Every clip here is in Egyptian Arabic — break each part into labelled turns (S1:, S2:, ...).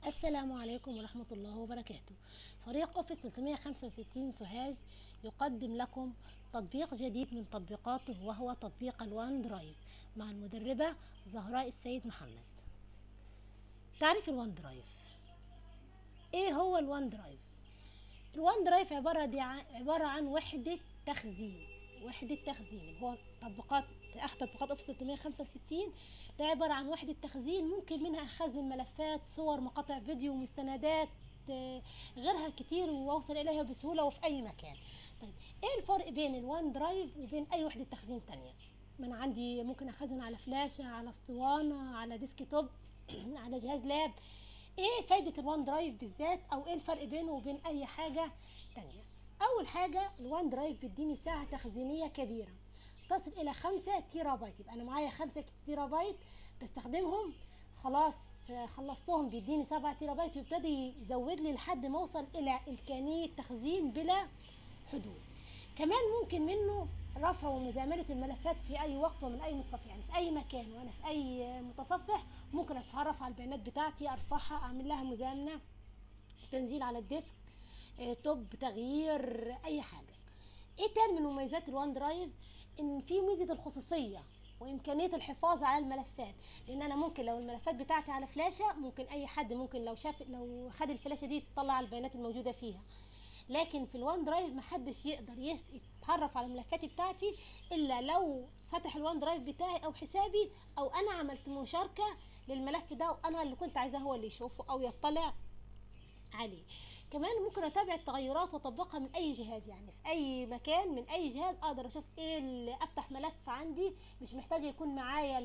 S1: السلام عليكم ورحمة الله وبركاته فريق أوفيس 365 سوهاج يقدم لكم تطبيق جديد من تطبيقاته وهو تطبيق الوان درايف مع المدربة زهراء السيد محمد تعريف الوان درايف ايه هو الوان درايف الوان درايف عبارة, دي عن عبارة عن وحدة تخزين وحدة تخزين هو تطبيقات احد تطبيقات اوفيس 365 ده عبارة عن وحدة تخزين ممكن منها اخزن ملفات صور مقاطع فيديو مستندات آه، غيرها كتير واوصل اليها بسهولة وفي اي مكان طيب ايه الفرق بين الوان درايف وبين اي وحدة تخزين تانية ما انا عندي ممكن اخزن على فلاشة على اسطوانة على ديسك توب على جهاز لاب ايه فايدة الوان درايف بالذات او ايه الفرق بينه وبين اي حاجة تانية اول حاجة الوان درايف بيديني ساعة تخزينية كبيرة تصل الى خمسة تيرا بايت يبقى انا معايا خمسة تيرا بايت بستخدمهم خلاص آه، خلصتهم بيديني سبعة تيرا بايت ويبتدي يزود لي لحد ما اوصل الى امكانية تخزين بلا حدود كمان ممكن منه رفع ومزامنة الملفات في أي وقت ومن أي متصفح يعني في أي مكان وأنا في أي متصفح ممكن أتعرف على البيانات بتاعتي أرفعها أعمل لها مزامنة تنزيل على الديسك آه، توب تغيير أي حاجة ايه تاني من مميزات الوان درايف ان في ميزه الخصوصيه وامكانيه الحفاظ على الملفات لان انا ممكن لو الملفات بتاعتي على فلاشه ممكن اي حد ممكن لو شاف لو خد الفلاشه دي يطلع البيانات الموجوده فيها لكن في الوان درايف محدش يقدر يس- يتعرف على الملفات بتاعتي الا لو فتح الوان درايف بتاعي او حسابي او انا عملت مشاركه للملف ده وانا اللي كنت عايزاه هو اللي يشوفه او يطلع عليه كمان ممكن اتابع التغيرات واطبقها من اي جهاز يعني في اي مكان من اي جهاز اقدر اشوف ايه اللي افتح ملف عندي مش محتاجه يكون معايا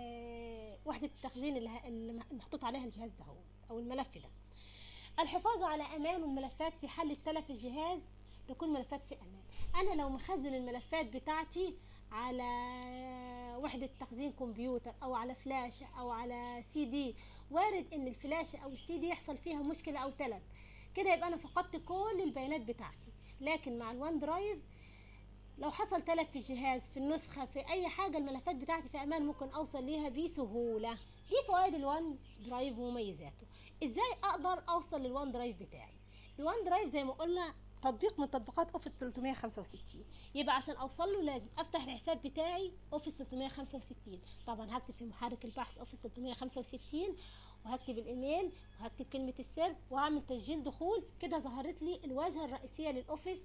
S1: ال- وحده التخزين اللي ه- اللي محطوط عليها الجهاز ده هو او الملف ده الحفاظ على امان الملفات في حال تلف الجهاز تكون ملفات في امان انا لو مخزن الملفات بتاعتي على وحدة تخزين كمبيوتر او على فلاشة او على سي دي وارد ان الفلاشة او السي دي يحصل فيها مشكلة او تلف كده يبقى انا فقدت كل البيانات بتاعتي لكن مع الوان درايف لو حصل تلف في الجهاز في النسخة في أي حاجة الملفات بتاعتي في أمان ممكن أوصل ليها بسهولة دي فوائد الوان درايف ومميزاته إزاي أقدر أوصل للوان درايف بتاعي الوان درايف زي ما قلنا تطبيق من تطبيقات اوفيس 365 يبقى عشان اوصل له لازم افتح الحساب بتاعي اوفيس 365 طبعا هكتب في محرك البحث اوفيس 365 وهكتب الايميل وهكتب كلمة السر وهعمل تسجيل دخول كده ظهرت لي الواجهة الرئيسية للاوفيس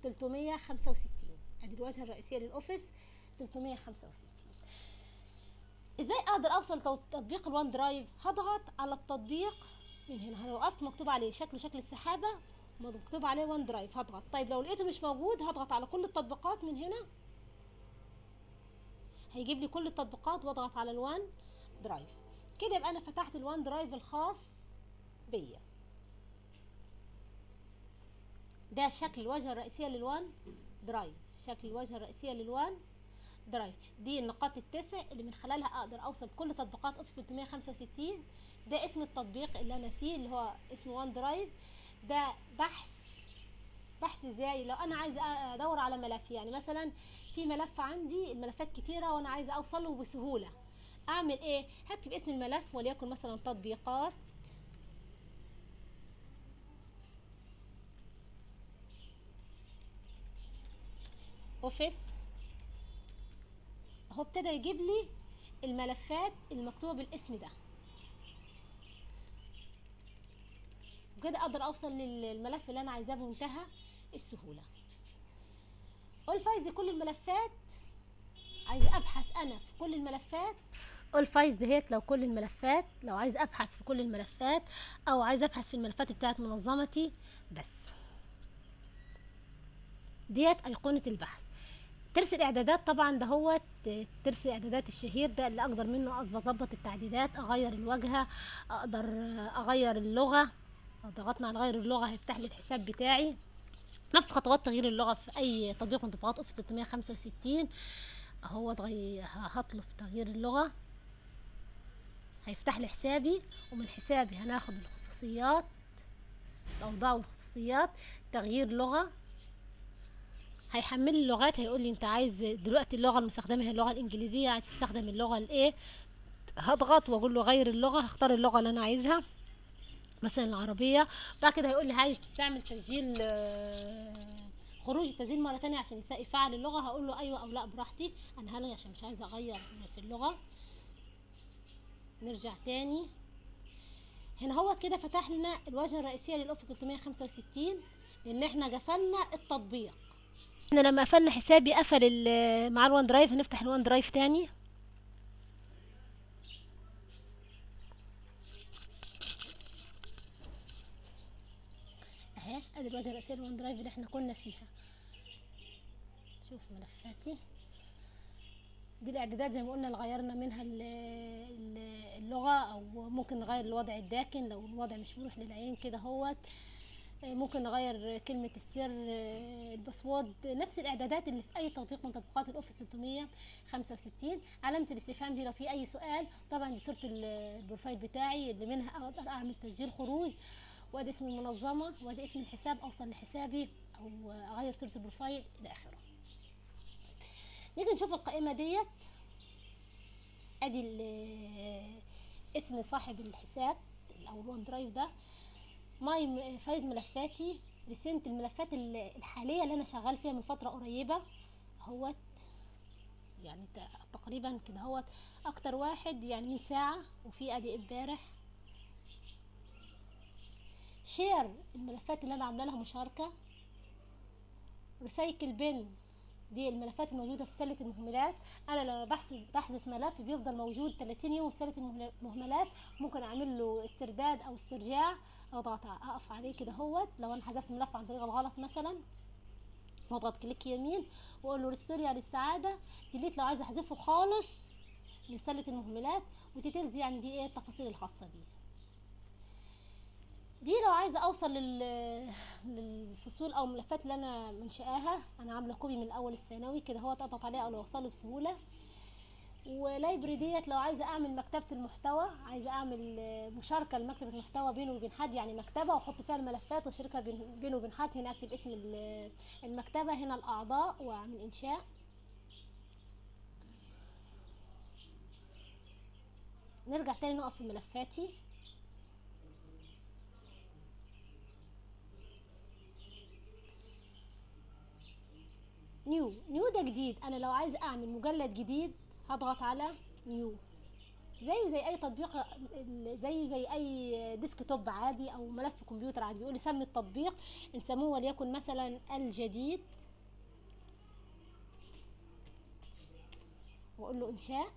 S1: 365 ادي الواجهة الرئيسية للاوفيس 365 ازاي اقدر اوصل تو- تطبيق الوان درايف هضغط على التطبيق من هنا لو وقفت مكتوب عليه شكل شكل السحابة مكتوب عليه وان درايف هضغط طيب لو لقيته مش موجود هضغط على كل التطبيقات من هنا هيجيب لي كل التطبيقات واضغط على الوان درايف كده يبقى انا فتحت الوان درايف الخاص بيا ده شكل الواجهه الرئيسيه للوان درايف شكل الواجهه الرئيسيه للوان درايف دي النقاط التسع اللي من خلالها اقدر اوصل كل تطبيقات اوفيس 365 ده اسم التطبيق اللي انا فيه اللي هو اسمه وان درايف ده بحث بحث ازاي لو انا عايزه ادور على ملف يعني مثلا في ملف عندي الملفات كتيره وانا عايزه اوصله بسهوله اعمل ايه هكتب اسم الملف وليكن مثلا تطبيقات اوفيس اهو ابتدى يجيب لي الملفات المكتوبه بالاسم ده وكده اقدر اوصل للملف اللي انا عايزاه بمنتهى السهوله اول فايز دي كل الملفات عايزه ابحث انا في كل الملفات اول فايز دهيت لو كل الملفات لو عايز ابحث في كل الملفات او عايز ابحث في الملفات بتاعت منظمتي بس ديت ايقونه البحث ترس الاعدادات طبعا ده هو ترس الاعدادات الشهير ده اللي اقدر منه أقدر اظبط التعديلات اغير الواجهه اقدر اغير اللغه لو ضغطنا على غير اللغه هيفتح لي الحساب بتاعي نفس خطوات تغيير اللغه في اي تطبيق من تطبيقات اوفيس 365 اهو تغير هطلب تغيير اللغه هيفتح لي حسابي ومن حسابي هناخد الخصوصيات الاوضاع والخصوصيات تغيير لغه هيحمل لي اللغات هيقول لي انت عايز دلوقتي اللغه المستخدمه هي اللغه الانجليزيه عايز تستخدم اللغه الايه هضغط واقول له غير اللغه هختار اللغه اللي انا عايزها مثلا العربيه بعد كده هيقول لي عايز تعمل تسجيل آه، خروج التسجيل مره تانية عشان يسا- يفعل اللغه هقول له ايوه او لا براحتي انا هلغي عشان مش عايزه اغير في اللغه نرجع تاني هنا هو كده فتح لنا الواجهه الرئيسيه للاوفيس 365 لان احنا قفلنا التطبيق احنا لما قفلنا حسابي قفل ال- مع الوان درايف هنفتح الوان درايف تاني اهي ادي الواجهه الرئيسيه للوان درايف اللي احنا كنا فيها شوف ملفاتي دي الاعدادات زي ما قلنا اللي غيرنا منها ال- ال- اللغه او ممكن نغير الوضع الداكن لو الوضع مش مريح للعين كده هوت آه، ممكن نغير كلمة السر آه، الباسورد نفس الإعدادات اللي في أي تطبيق من تطبيقات الأوفيس 365 علامة الاستفهام دي لو في أي سؤال طبعا دي صورة ال- البروفايل بتاعي اللي منها أقدر أعمل تسجيل خروج وادي اسم المنظمة وادي اسم الحساب أوصل لحسابي أو أغير صورة البروفايل إلى آخره نيجي نشوف القائمة ديت ادي ال- اسم صاحب الحساب او الوان درايف ده ماي م- فايز ملفاتي ريسنت الملفات ال- الحاليه اللي انا شغال فيها من فتره قريبه هوت يعني ت- تقريبا كده هوت اكتر واحد يعني من ساعه وفي ادي امبارح شير الملفات اللي انا عامله لها مشاركه ريسايكل بن دي الملفات الموجوده في سله المهملات انا لما بحذف بحذف ملف بيفضل موجود 30 يوم في سله المهل- المهملات ممكن اعمل له استرداد او استرجاع اضغط ع- اقف عليه كده هوت لو انا حذفت ملف عن طريق الغلط مثلا واضغط كليك يمين واقول له ريستور يا للسعاده ديليت لو عايزه احذفه خالص من سله المهملات وديتيلز يعني دي ايه التفاصيل الخاصه بيه دي لو عايزه اوصل لل... للفصول او الملفات اللي انا منشاها انا عامله كوبي من اول الثانوي كده هو اضغط عليها او اوصله بسهوله ولايبرري ديت لو عايزه اعمل مكتبه المحتوى عايزه اعمل آه، مشاركه لمكتبه المحتوى بينه وبين حد يعني مكتبه واحط فيها الملفات واشاركها بين- بينه وبين حد هنا اكتب اسم ال- المكتبه هنا الاعضاء واعمل انشاء نرجع تاني نقف في ملفاتي نيو نيو ده جديد انا لو عايزه اعمل مجلد جديد هضغط على نيو زيه زي اي تطبيق ال- زيه زي اي ديسكتوب عادي او ملف كمبيوتر عادي بيقول لي سمي التطبيق نسموه وليكن مثلا الجديد واقول له انشاء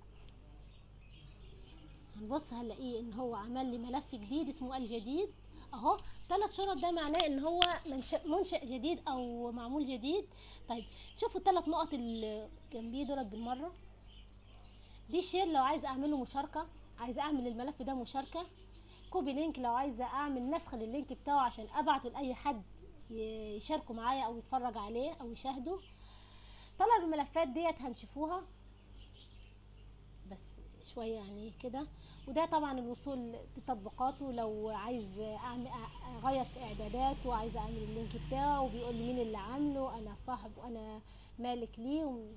S1: هنبص هنلاقيه ان هو عمل لي ملف جديد اسمه الجديد اهو ثلاث شرط ده معناه ان هو منشأ, منشأ جديد او معمول جديد طيب شوفوا الثلاث نقط اللي جنبيه دولت بالمره دي شير لو عايزه اعمله مشاركه عايزه اعمل الملف ده مشاركه كوبي لينك لو عايزه اعمل نسخ لللينك بتاعه عشان ابعته لاي حد ي- يشاركه معايا او يتفرج عليه او يشاهده طلب الملفات ديت هنشوفوها بس شويه يعني كده وده طبعا الوصول لتطبيقاته لو عايز اعمل اغير في اعدادات وعايزه اعمل اللينك بتاعه وبيقول لي مين اللي عامله انا صاحب وانا مالك ليه و...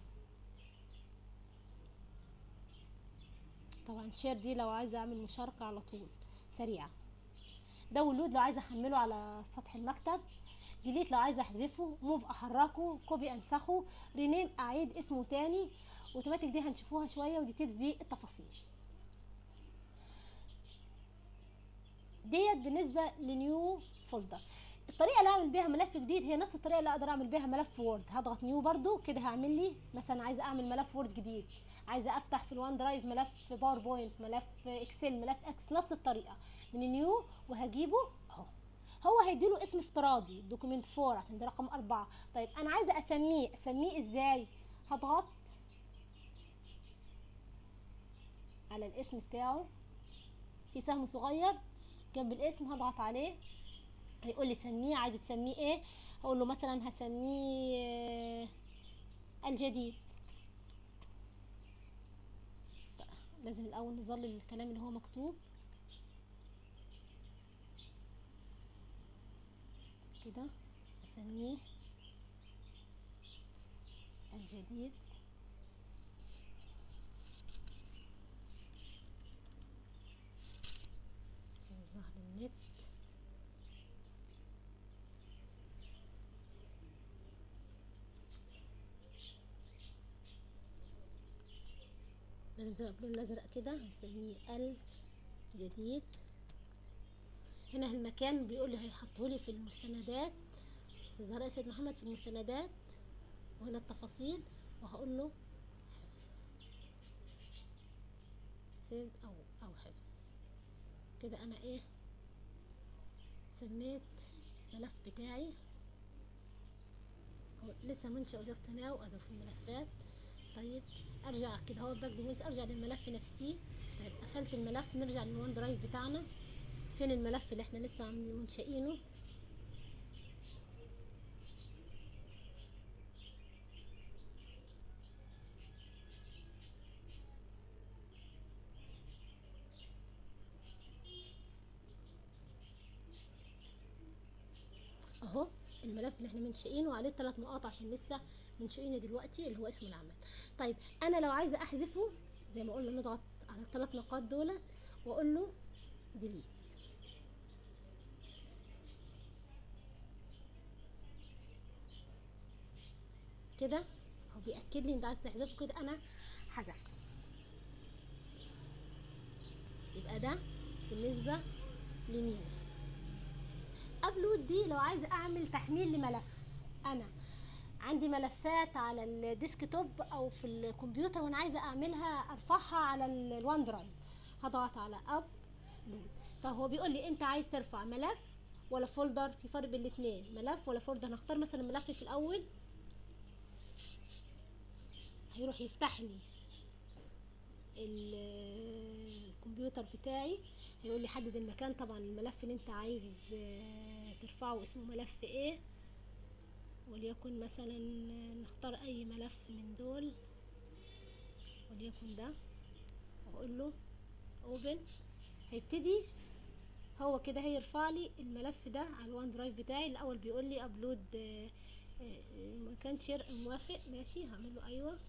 S1: طبعا شير دي لو عايزه اعمل مشاركه على طول سريعه داونلود لو عايزه احمله على سطح المكتب ديليت لو عايزه احذفه موف احركه كوبي انسخه رينيم اعيد اسمه تاني اوتوماتيك دي هنشوفوها شويه وديتيلز دي التفاصيل ديت بالنسبه لنيو فولدر الطريقه اللي اعمل بيها ملف جديد هي نفس الطريقه اللي اقدر اعمل بيها ملف وورد هضغط نيو برضو كده هعمل لي مثلا عايزه اعمل ملف وورد جديد عايزه افتح في الوان درايف ملف باوربوينت ملف اكسل ملف اكس نفس الطريقه من نيو وهجيبه اهو هو هيديله اسم افتراضي دوكيمنت 4 عشان ده رقم أربعة طيب انا عايزه اسميه اسميه ازاي هضغط على الاسم بتاعه في سهم صغير جنب الاسم هضغط عليه هيقول لي سميه عايزه تسميه ايه هقول له مثلا هسميه آه، الجديد لازم الاول نظلل الكلام اللي هو مكتوب كده اسميه الجديد الظهر للنت لازم تبقى بلون ازرق كده هنسميه ال جديد هنا المكان بيقول لي هيحطهولي في المستندات الزهراء سيد محمد في المستندات وهنا التفاصيل وهقول له حفظ سيد او او حفظ كده انا ايه سميت ملف بتاعي هو لسه منشأ جاست ناو ادو في الملفات طيب ارجع كده هو باك ديموس ارجع للملف نفسه طيب قفلت الملف نرجع للوان درايف بتاعنا فين الملف اللي احنا لسه عاملين منشئينه اهو الملف اللي احنا منشئينه عليه ثلاث نقاط عشان لسه منشئينه دلوقتي اللي هو اسم العمل طيب انا لو عايزه احذفه زي ما قلنا نضغط على الثلاث نقاط دول واقول له ديليت كده هو بيأكد لي انت عايز تحذفه كده انا حذفته يبقى ده بالنسبة لنيو ابلود دي لو عايزة اعمل تحميل لملف انا عندي ملفات على الديسك توب او في الكمبيوتر وانا عايزة اعملها ارفعها على ال- الوان درايف هضغط على اب لود طب هو بيقول لي انت عايز ترفع ملف ولا فولدر في فرق بين الاثنين ملف ولا فولدر نختار مثلا ملف في الاول هيروح يفتح لي ال- الكمبيوتر بتاعي هيقول لي حدد المكان طبعا الملف اللي انت عايز آه، ترفعه اسمه ملف ايه وليكن مثلا نختار اي ملف من دول وليكن ده واقول له اوبن هيبتدي هو كده هيرفع لي الملف ده على الوان درايف بتاعي الاول بيقول لي ابلود ما كانش ير- موافق ماشي هعمل له ايوه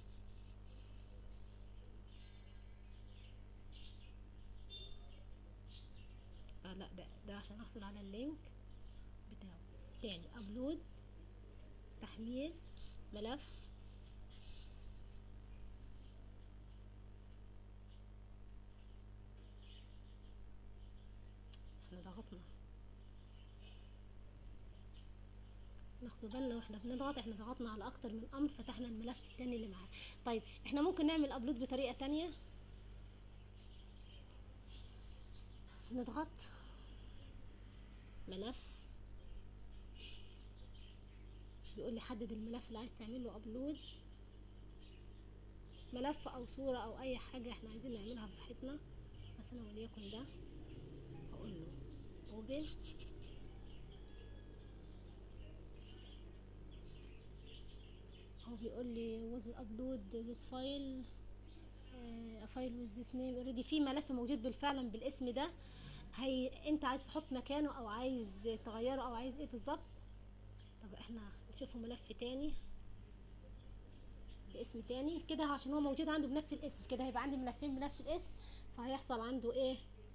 S1: آه لا ده ده عشان احصل على اللينك بتاعه تاني ابلود تحميل ملف احنا ضغطنا ناخدوا بالنا واحنا بنضغط احنا ضغطنا على اكتر من امر فتحنا الملف التاني اللي معاه طيب احنا ممكن نعمل ابلود بطريقة تانية نضغط ملف بيقول لي حدد الملف اللي عايز تعمل له ابلود ملف او صورة او اي حاجة احنا عايزين نعملها براحتنا مثلا وليكن ده اقول له اوبن هو بيقول لي was upload this file آه، a file with this name already في ملف موجود بالفعل بالاسم ده هي انت عايز تحط مكانه او عايز تغيره او عايز ايه بالظبط طب احنا نشوفه ملف تاني باسم تاني كده عشان هو موجود عنده بنفس الاسم كده هيبقى عندي ملفين بنفس الاسم فهيحصل عنده ايه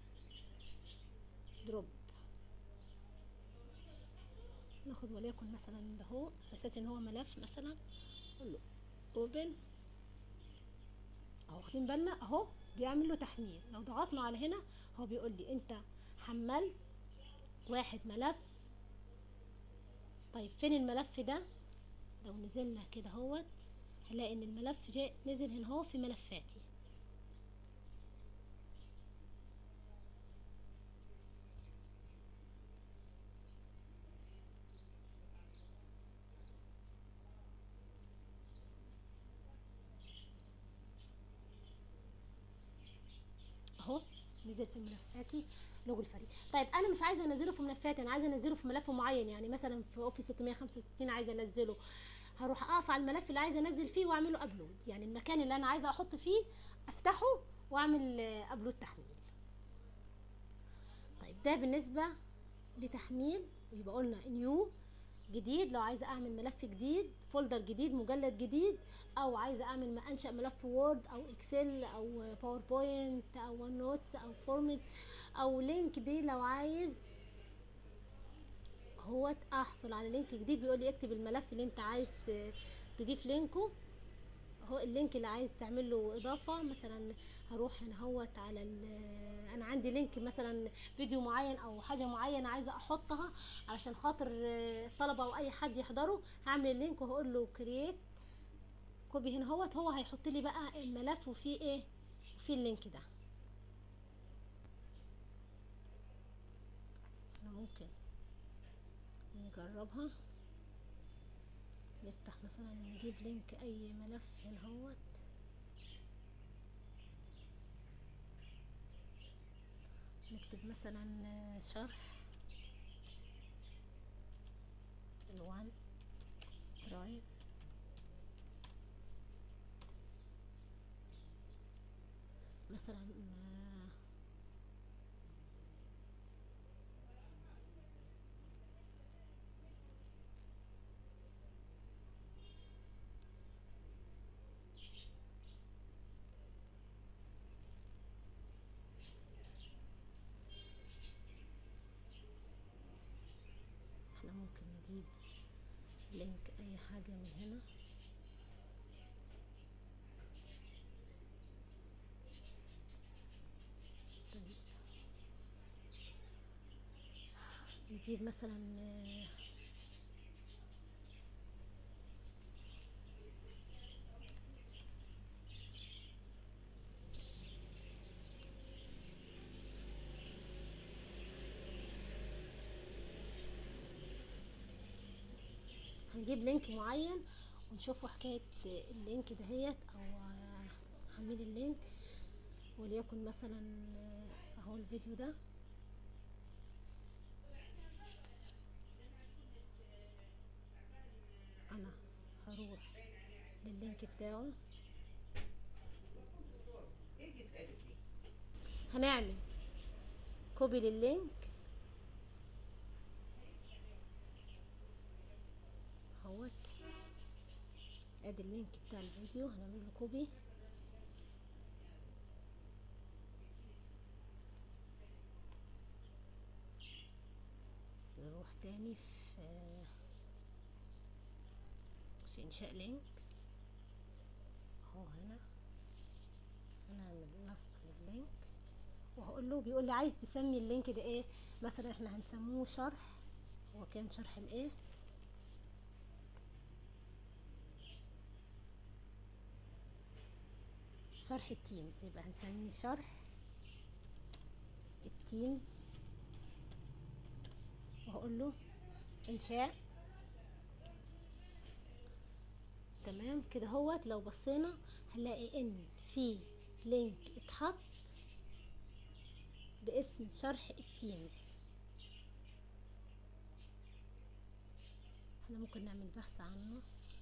S1: دروب ناخد وليكن مثلا ده هو على اساس ان هو ملف مثلا اقول له اوبن اهو واخدين بالنا اهو بيعمل له تحميل لو ضغطنا على هنا هو بيقول لي انت حملت واحد ملف طيب فين الملف ده لو نزلنا كده اهوت هنلاقي ان الملف جاي نزل هنا اهو في ملفاتي اهو نزل في ملفاتي لوجو الفريق طيب انا مش عايزه انزله في ملفاتي انا عايزه انزله في ملف معين يعني مثلا في اوفيس 665 عايزه انزله هروح اقف على الملف اللي عايزه انزل فيه واعمل له ابلود يعني المكان اللي انا عايزه احط فيه افتحه واعمل آه، ابلود تحميل طيب ده بالنسبه لتحميل يبقى قلنا نيو جديد لو عايزه اعمل ملف جديد فولدر جديد مجلد جديد او عايزه اعمل م- انشا ملف وورد او اكسل او باوربوينت او ون نوتس او فورمت او لينك دي لو عايز هو احصل على لينك جديد بيقول لي اكتب الملف اللي انت عايز ت- تضيف لينكه هو اللينك اللي عايز تعمل له اضافه مثلا هروح هنا هوت على ال- انا عندي لينك مثلا فيديو معين او حاجه معينه عايزه احطها علشان خاطر آه، الطلبه او اي حد يحضره هعمل اللينك وهقول له كرييت كوبي هنا هوت هو هيحط لي بقى الملف وفيه ايه وفيه اللينك ده احنا ممكن نجربها نفتح مثلا نجيب لينك اي ملف هنا هوت نكتب مثلا آه، شرح الوان درايف مثلا آه، احنا ممكن نجيب لينك اي حاجة من هنا طيب نجيب مثلا آه، هنجيب لينك معين ونشوفوا حكاية اللينك دهيت او آه، حميل اللينك وليكن مثلا آه، اهو الفيديو ده انا هروح لللينك بتاعه هنعمل كوبي لللينك اهوت ادي اللينك بتاع الفيديو هنعمل له كوبي نروح تاني في في انشاء لينك اهو هنا هنعمل نسق لللينك وهقول له بيقول لي عايز تسمي اللينك ده ايه مثلا احنا هنسموه شرح هو كان شرح الايه شرح التيمز يبقى هنسميه شرح التيمز وهقول له انشاء تمام كده هوت لو بصينا هنلاقي ان في لينك اتحط باسم شرح التيمز احنا ممكن نعمل بحث عنه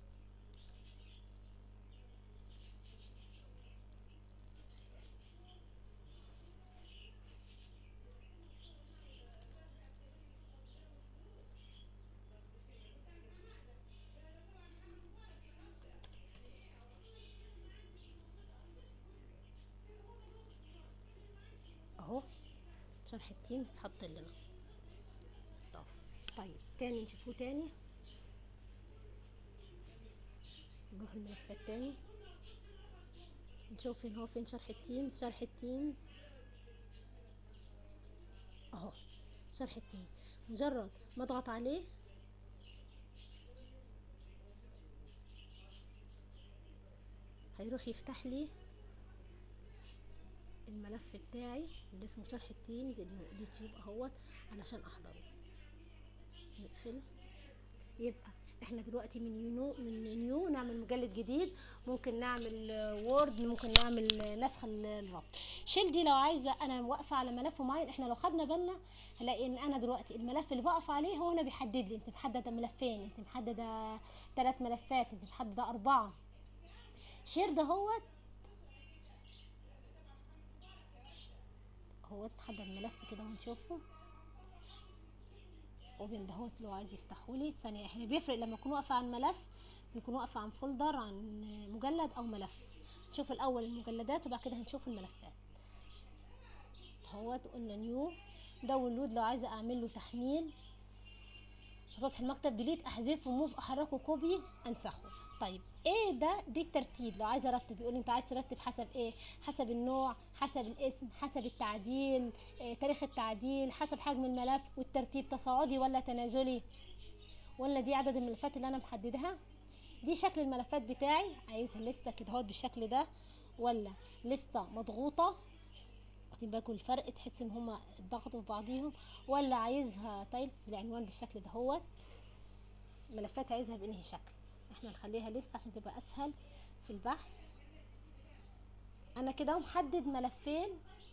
S1: اهو شرح التيمز اتحط لنا طب طيب تاني نشوفوه تاني نروح الملفات تاني نشوف فين هو فين شرح التيمز شرح التيمز اهو شرح التيمز مجرد ما اضغط عليه هيروح يفتح لي الملف بتاعي اللي اسمه شرح التيمز اليوتيوب اهوت علشان احضره نقفل يبقى احنا دلوقتي من يونو من نيو نعمل مجلد جديد ممكن نعمل وورد ممكن نعمل آه، نسخ ال- الربط شيل دي لو عايزه انا واقفه على ملف معين احنا لو خدنا بالنا هلاقي ان انا دلوقتي الملف اللي بقف عليه هو هنا بيحدد لي انت محدده ملفين انت محدده ثلاث ملفات انت محدده اربعه شير ده هوت هو نحدد ملف كده ونشوفه اوبن دهوت لو عايز يفتحه لي ثانيه احنا بيفرق لما اكون واقفه عن ملف بيكون واقفه عن فولدر عن مجلد او ملف نشوف الاول المجلدات وبعد كده هنشوف الملفات اهوت قلنا نيو داونلود لو عايزه اعمل له تحميل سطح المكتب ديليت احذفه موف احركه كوبي انسخه طيب ايه ده دي الترتيب لو عايزه ارتب يقول لي انت عايز ترتب حسب ايه حسب النوع حسب الاسم حسب التعديل إيه تاريخ التعديل حسب حجم الملف والترتيب تصاعدي ولا تنازلي ولا دي عدد الملفات اللي انا محددها دي شكل الملفات بتاعي عايزها لسته كده اهوت بالشكل ده ولا لسته مضغوطه واخدين بالكم الفرق تحس ان هما اتضغطوا في بعضيهم ولا عايزها تايلز العنوان بالشكل دهوت ملفات عايزها بانهي شكل احنا نخليها ليست عشان تبقى اسهل في البحث انا كده محدد ملفين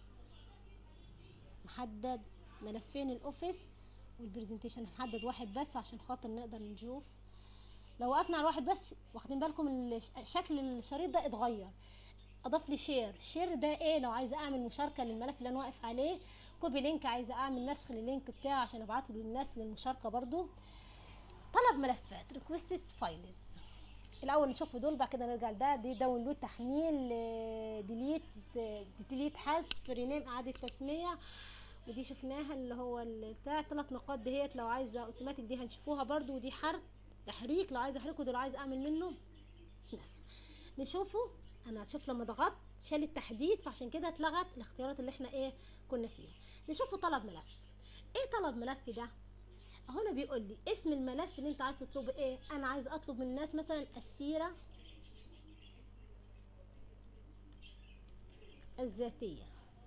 S1: محدد ملفين الاوفيس والبرزنتيشن هنحدد واحد بس عشان خاطر نقدر نشوف لو وقفنا على واحد بس واخدين بالكم الش- شكل الشريط ده اتغير اضاف لي شير شير ده ايه لو عايزه اعمل مشاركه للملف اللي انا واقف عليه كوبي لينك عايزه اعمل نسخ لللينك بتاعه عشان ابعته للناس للمشاركه برضو طلب ملفات ريكوستد فايلز الاول نشوف دول بعد كده نرجع لده دي داونلود تحميل ديليت ديليت حذف رينيم اعاده تسميه ودي شفناها اللي هو بتاع ثلاث نقاط دهيت لو عايزه اوتوماتيك دي هنشوفوها برضو ودي حرق تحريك لو عايزه احركه دول عايز اعمل منه نسخ نشوفه انا اشوف لما ضغطت شال التحديد فعشان كده اتلغت الاختيارات اللي احنا ايه كنا فيها نشوفه طلب ملف ايه طلب ملف ده هنا بيقول لي اسم الملف اللي انت عايز تطلبه ايه انا عايز اطلب من الناس مثلا السيره الذاتيه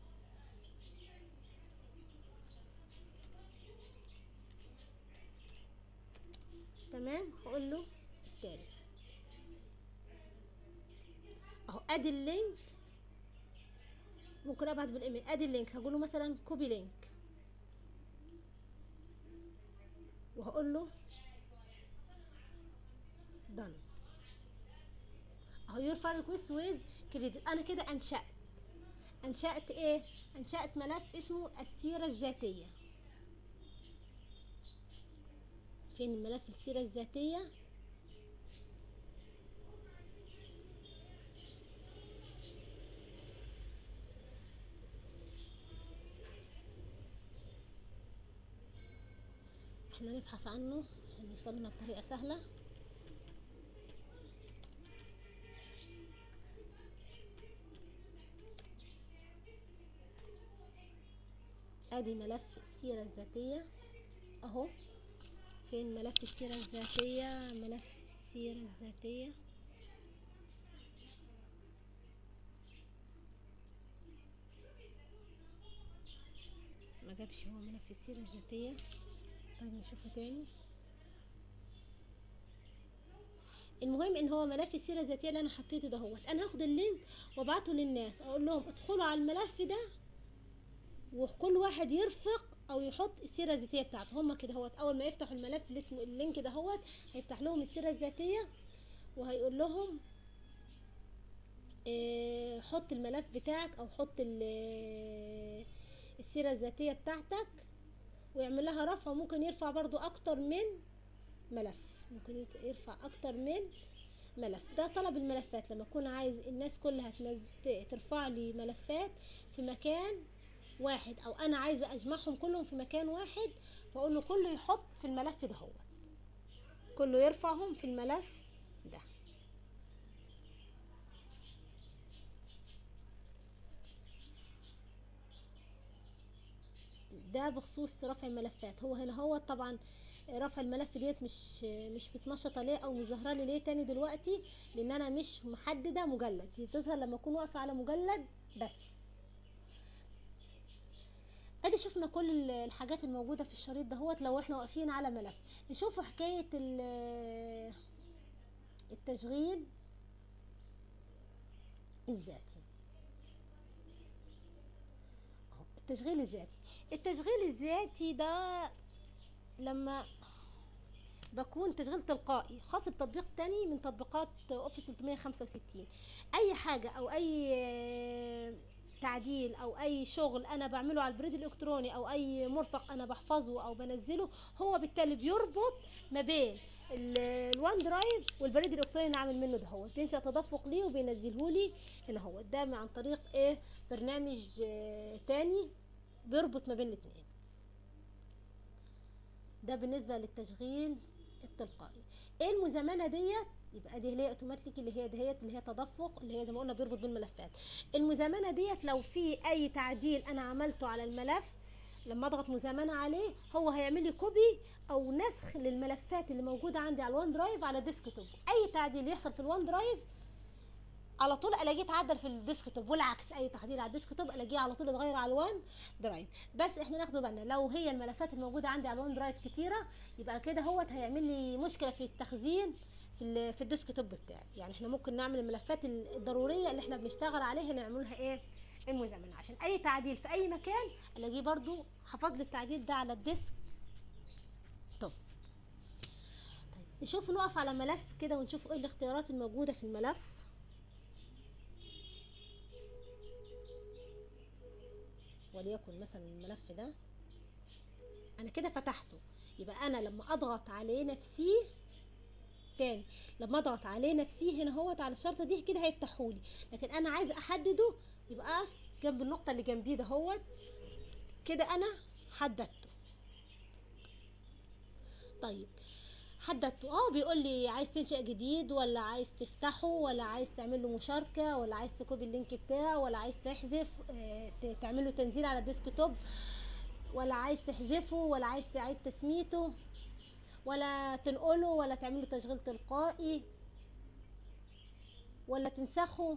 S1: تمام هقول له التالي اهو ادي اللينك ممكن ابعت بالايميل ادي اللينك هقول له مثلا كوبي لينك وهقول له done اهو يور فايل ريكويست ويز كريدت انا كده انشأت انشأت ايه انشأت ملف اسمه السيرة الذاتية فين الملف السيرة الذاتية احنا نبحث عنه عشان يوصل لنا بطريقة سهلة ادي ملف السيرة الذاتية اهو فين ملف السيرة الذاتية ملف السيرة الذاتية ما جابش هو ملف السيرة الذاتية طيب نشوفه تاني المهم ان هو ملف السيره الذاتيه اللي انا حطيته دهوت انا هاخد اللينك وابعته للناس اقول لهم ادخلوا على الملف ده وكل واحد يرفق او يحط السيره الذاتيه بتاعته هما كده هوت اول ما يفتحوا الملف اللي اسمه اللينك ده هوت هيفتح لهم السيره الذاتيه وهيقول لهم إيه حط الملف بتاعك او حط ال- السيره الذاتيه بتاعتك ويعمل لها رفع وممكن يرفع برضو اكتر من ملف ممكن يرفع اكتر من ملف ده طلب الملفات لما اكون عايز الناس كلها تنز... ت- ترفع لي ملفات في مكان واحد او انا عايزه اجمعهم كلهم في مكان واحد فاقول له كله يحط في الملف ده هو كله يرفعهم في الملف ده ده بخصوص رفع الملفات هو هنا هو طبعا رفع الملف ديت مش مش متنشطه ليه او مش ظاهره لي ليه تاني دلوقتي لان انا مش محدده مجلد دي بتظهر لما اكون واقفه على مجلد بس ادي شفنا كل ال- الحاجات الموجوده في الشريط دهوت لو احنا واقفين على ملف نشوف حكايه ال- التشغيل الذاتي أهو، التشغيل الذاتي التشغيل الذاتي ده لما بكون تشغيل تلقائي خاص بتطبيق تاني من تطبيقات اوفيس 365 اي حاجه او اي تعديل او اي شغل انا بعمله على البريد الالكتروني او اي مرفق انا بحفظه او بنزله هو بالتالي بيربط ما بين ال- الوان درايف والبريد الالكتروني اللي عامل منه ده هو بينشا تدفق ليه وبينزله لي هنا هو ده عن طريق ايه برنامج آه، تاني بيربط ما بين الاثنين ده بالنسبه للتشغيل التلقائي ايه المزامنه ديت يبقى دي اللي هي اوتوماتيك اللي هي دهيت اللي هي تدفق اللي هي زي ما قلنا بيربط بين الملفات المزامنه ديت لو في اي تعديل انا عملته على الملف لما اضغط مزامنه عليه هو هيعمل لي كوبي او نسخ للملفات اللي موجوده عندي على الوان درايف على ديسكتوب اي تعديل يحصل في الوان درايف على طول الاقيه اتعدل في الديسكتوب والعكس اي تعديل على الديسكتوب الاقيه على طول اتغير على الوان درايف بس احنا ناخده بالنا لو هي الملفات الموجوده عندي على الوان درايف كتيره يبقى كده هوت هيعمل لي مشكله في التخزين في ال- في الديسكتوب بتاعي يعني احنا ممكن نعمل الملفات ال- الضروريه اللي احنا بنشتغل عليها نعملها ايه المزامنه عشان اي تعديل في اي مكان الاقيه برضو حفظ لي التعديل ده على الديسك توب طيب نشوف نقف على ملف كده ونشوف ايه الاختيارات الموجوده في الملف وليكن مثلا الملف ده انا كده فتحته يبقى انا لما اضغط عليه نفسيه تاني لما اضغط عليه نفسيه هنا هوت على الشرطه دي كده هيفتحولي لكن انا عايزه احدده يبقى اقف جنب النقطه اللي جنبيه ده هوت كده انا حددته طيب حددته اه بيقول لي عايز تنشئ جديد ولا عايز تفتحه ولا عايز تعمل له مشاركه ولا عايز تكوبي اللينك بتاعه ولا عايز تحذف آه، ت- تعمل له تنزيل على الديسكتوب ولا عايز تحذفه ولا عايز تعيد تسميته ولا تنقله ولا تعمله تشغيل تلقائي ولا تنسخه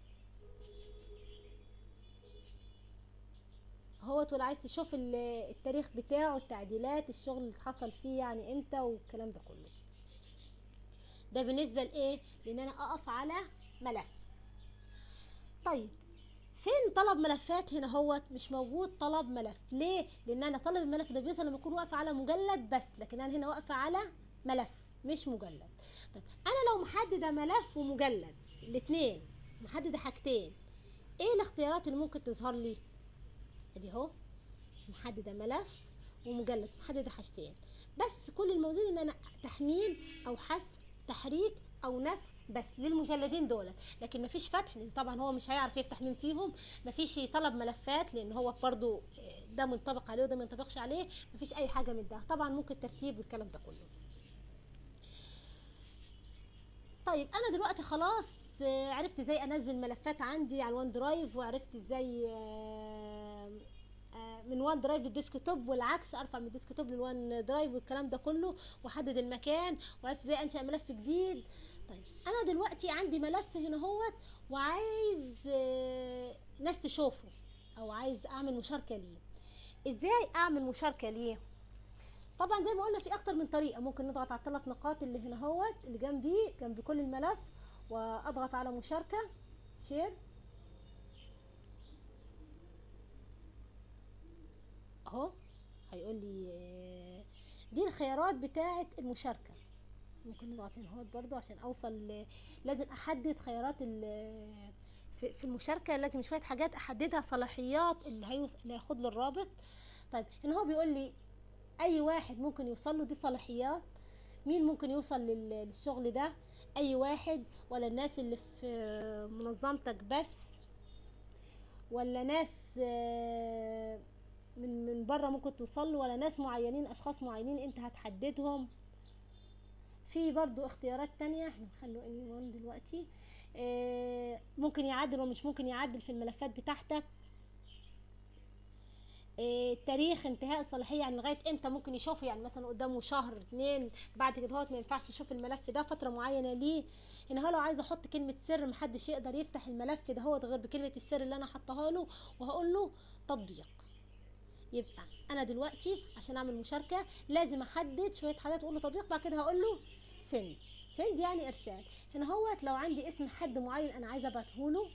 S1: هو ولا عايز تشوف ال- التاريخ بتاعه التعديلات الشغل اللي حصل فيه يعني امتى والكلام ده كله ده بالنسبه لايه لان انا اقف على ملف طيب فين طلب ملفات هنا هو مش موجود طلب ملف ليه لان انا طلب الملف ده بيظهر لما اكون واقفه على مجلد بس لكن انا هنا واقفه على ملف مش مجلد طيب انا لو محدده ملف ومجلد الاثنين محدده حاجتين ايه الاختيارات اللي ممكن تظهر لي ادي اهو محدده ملف ومجلد محدده حاجتين بس كل الموجود ان انا تحميل او حذف تحريك او نسخ بس للمجلدين دول لكن مفيش فتح لان طبعا هو مش هيعرف يفتح مين فيهم مفيش طلب ملفات لان هو برضو ده منطبق عليه وده ما ينطبقش عليه مفيش اي حاجه من ده طبعا ممكن ترتيب والكلام ده كله طيب انا دلوقتي خلاص آه، عرفت ازاي انزل ملفات عندي على الوان درايف وعرفت ازاي آه، آه، من وان درايف للديسكتوب والعكس ارفع من الديسكتوب للوان درايف والكلام ده كله واحدد المكان وعرفت ازاي انشا ملف جديد طيب انا دلوقتي عندي ملف هنا هوت وعايز آه، ناس تشوفه او عايز اعمل مشاركه ليه ازاي اعمل مشاركه ليه طبعا زي ما قلنا في اكتر من طريقه ممكن نضغط على الثلاث نقاط اللي هنا اهوت اللي جنبيه جنب كل الملف واضغط على مشاركه شير اهو هيقول لي آه، دي الخيارات بتاعه المشاركه ممكن نضغط هنا اهوت برضو عشان اوصل ل- لازم احدد خيارات ال- في في المشاركه لكن شويه حاجات احددها صلاحيات اللي هيوص... اللي هياخد له الرابط طيب هنا هو بيقول لي اي واحد ممكن يوصل له دي صلاحيات مين ممكن يوصل لل- للشغل ده اي واحد ولا الناس اللي في منظمتك بس ولا ناس آه، من من بره ممكن توصل له ولا ناس معينين اشخاص معينين انت هتحددهم في برضو اختيارات تانية احنا نخلو ان دلوقتي آه، ممكن يعدل ومش ممكن يعدل في الملفات بتاعتك آه، تاريخ انتهاء الصلاحيه يعني لغايه امتى ممكن يشوفه يعني مثلا قدامه شهر اتنين بعد كده هوت ما ينفعش يشوف الملف ده فتره معينه ليه هنا هو لو عايزه احط كلمه سر محدش يقدر يفتح الملف ده هوت غير بكلمه السر اللي انا حطاها له وهقول له تطبيق يبقى انا دلوقتي عشان اعمل مشاركه لازم احدد شويه حاجات اقول له تطبيق بعد كده هقول له سند سند يعني ارسال هنا هوت لو عندي اسم حد معين انا عايزه ابعته له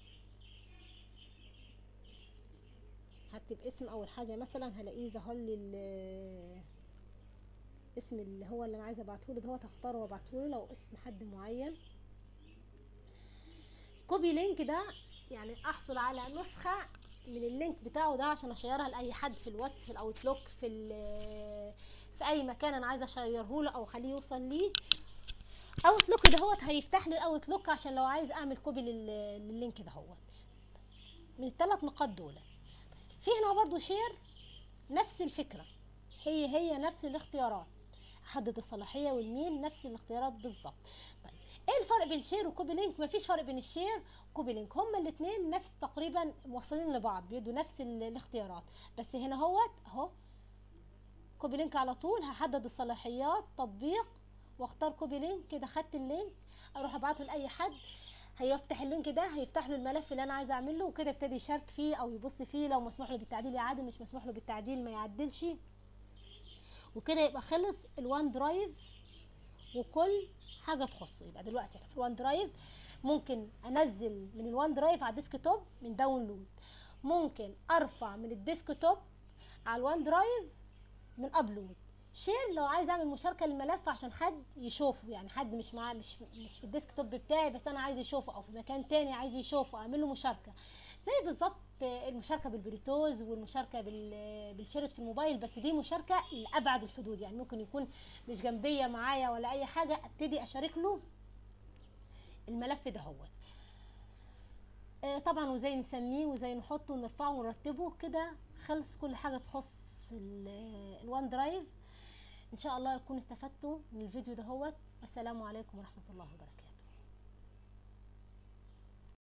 S1: هكتب اسم اول حاجه مثلا هلاقيه ظهر لي ال- اسم اللي هو اللي انا عايزه ابعته له دوت هختاره وابعته له لو اسم حد معين كوبي لينك ده يعني احصل على نسخه من اللينك بتاعه ده عشان اشيرها لاي حد في الواتس في الاوتلوك في ال- في اي مكان انا عايزه اشيره له او اخليه يوصل ليه اوتلوك دهوت هيفتح لي الاوتلوك عشان لو عايز اعمل كوبي لل- لللينك دهوت من الثلاث نقاط دول في هنا برضو شير نفس الفكره هي هي نفس الاختيارات حدد الصلاحيه والميل نفس الاختيارات بالظبط طيب ايه الفرق بين شير وكوبي لينك مفيش فرق بين الشير وكوبي لينك هما الاثنين نفس تقريبا موصلين لبعض بيدوا نفس ال- الاختيارات بس هنا هوت اهو كوبي لينك على طول هحدد الصلاحيات تطبيق واختار كوبي لينك كده خدت اللينك اروح ابعته لاي حد هيفتح اللينك ده هيفتح له الملف اللي انا عايزه اعمله وكده يبتدي يشارك فيه او يبص فيه لو مسموح له بالتعديل يعدل مش مسموح له بالتعديل ما يعدلش وكده يبقى خلص الوان درايف وكل حاجه تخصه يبقى دلوقتي أنا في الوان درايف ممكن انزل من الوان درايف على الديسك توب من داونلود ممكن ارفع من الديسك توب على الوان درايف من ابلود شير لو عايز اعمل مشاركه للملف عشان حد يشوفه يعني حد مش معاه مش في مش في الديسك توب بتاعي بس انا عايز يشوفه او في مكان تاني عايز يشوفه اعمل له مشاركه زي بالظبط المشاركه بالبلوتوز والمشاركه بال- بالشريط في الموبايل بس دي مشاركه لابعد الحدود يعني ممكن يكون مش جنبيه معايا ولا اي حاجه ابتدي اشارك له الملف ده هو آه، طبعا وازاي نسميه وازاي نحطه ونرفعه ونرتبه كده خلص كل حاجه تخص ال- الوان درايف ان شاء الله يكون استفدتوا من الفيديو ده هو السلام عليكم ورحمه الله وبركاته